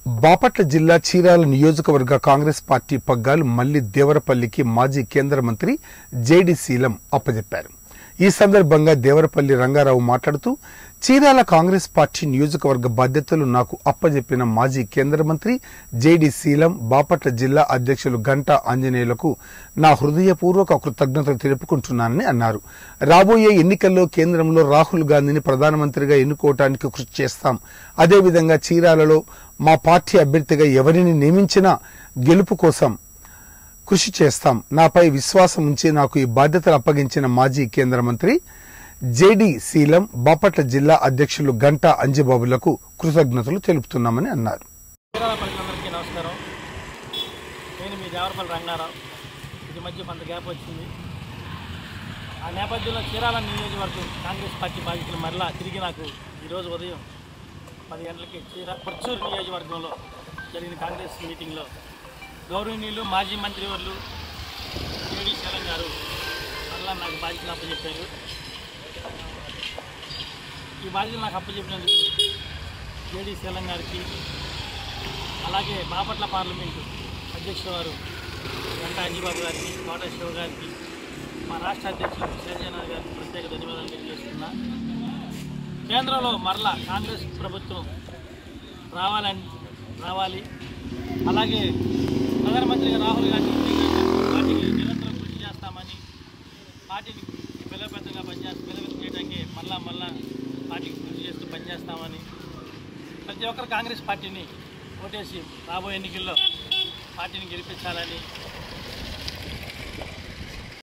బాపట్ల జిల్లా చీరాల నియోజకవర్గ కాంగ్రెస్ పార్టీ పగ్గాలు మళ్లీ దేవరపల్లికి మాజీ కేంద్ర మంత్రి జేడి శీలం అప్పజెప్పారు ఈ సందర్భంగా దేవరపల్లి రంగారావు మాట్లాడుతూ చీరాల కాంగ్రెస్ పార్టీ నియోజకవర్గ బాధ్యతలు నాకు అప్పజెప్పిన మాజీ కేంద్ర మంత్రి జేడి శీలం బాపట్ల జిల్లా అధ్యక్షులు గంటా ఆంజనేయులకు నా హృదయపూర్వక కృతజ్ఞతలు తెలుపుకుంటున్నానని అన్నారు రాబోయే ఎన్నికల్లో కేంద్రంలో రాహుల్ గాంధీని ప్రధానమంత్రిగా ఎన్నుకోవటానికి కృషి చేస్తాం అదేవిధంగా చీరాలలో మా పార్టీ అభ్యర్థిగా ఎవరిని నియమించినా గెలుపు కోసం కృషి చేస్తాం నాపై విశ్వాసం ఉంచి నాకు ఈ బాధ్యతలు అప్పగించిన మాజీ కేంద్ర మంత్రి జేడి శీలం బాపట్ల జిల్లా అధ్యక్షులు గంటా అంజిబాబులకు కృతజ్ఞతలు తెలుపుతున్నామని అన్నారు చీరాల ప్రజలందరికీ నమస్కారం నేను మీ దేవరపల్లి రంగారావు ఇది మధ్య కొంత గ్యాప్ వచ్చింది ఆ నేపథ్యంలో చీరాల నియోజకవర్గం కాంగ్రెస్ పార్టీ బాధ్యతలు మరలా తిరిగి నాకు ఈరోజు ఉదయం పది గంటలకి చీరా పర్చూరు నియోజకవర్గంలో జరిగిన కాంగ్రెస్ మీటింగ్లో గౌరవనీయులు మాజీ మంత్రివర్లు జేడీ శలం గారు మరలా నాకు బాధ్యతలు అప్పచెప్పారు ఈ బాధ్యతలు నాకు అప్పచెప్పినందుకు జేడీ శీలం గారికి అలాగే బాపట్ల పార్లమెంటు అధ్యక్షుల వారు వెంకట అంజిబాబు గారికి కోట శివ గారికి మా రాష్ట్ర అధ్యక్షులు శైలజనాథ్ గారికి ప్రత్యేక ధన్యవాదాలు తెలియజేస్తున్నా కేంద్రంలో మరలా కాంగ్రెస్ ప్రభుత్వం రావాలని రావాలి అలాగే ప్రధానమంత్రిగా రాహుల్ గాంధీ పార్టీకి నిరంతరం కృషి చేస్తామని పార్టీని బలోపేతంగా పనిచేస్తా బలోపేతం చేయడానికి మళ్ళా మళ్ళా పార్టీకి కృషి చేస్తూ పనిచేస్తామని ప్రతి ఒక్కరు కాంగ్రెస్ పార్టీని ఓటేసి రాబోయే ఎన్నికల్లో పార్టీని గెలిపించాలని